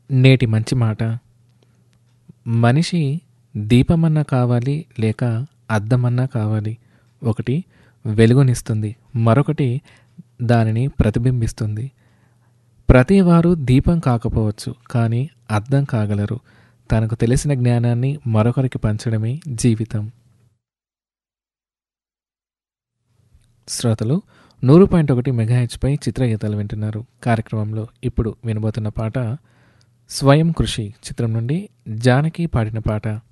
నేటి మంచి మాట మనిషి దీపమన్నా కావాలి లేక అద్దమన్నా కావాలి ఒకటి వెలుగునిస్తుంది మరొకటి దానిని ప్రతిబింబిస్తుంది ప్రతి వారు దీపం కాకపోవచ్చు కానీ అద్దం కాగలరు తనకు తెలిసిన జ్ఞానాన్ని మరొకరికి పంచడమే జీవితం శ్రోతలు నూరు పాయింట్ ఒకటి మెగాహెచ్పై చిత్రగీతాలు వింటున్నారు కార్యక్రమంలో ఇప్పుడు వినబోతున్న పాట స్వయం కృషి చిత్రం నుండి జానకి పాడిన పాట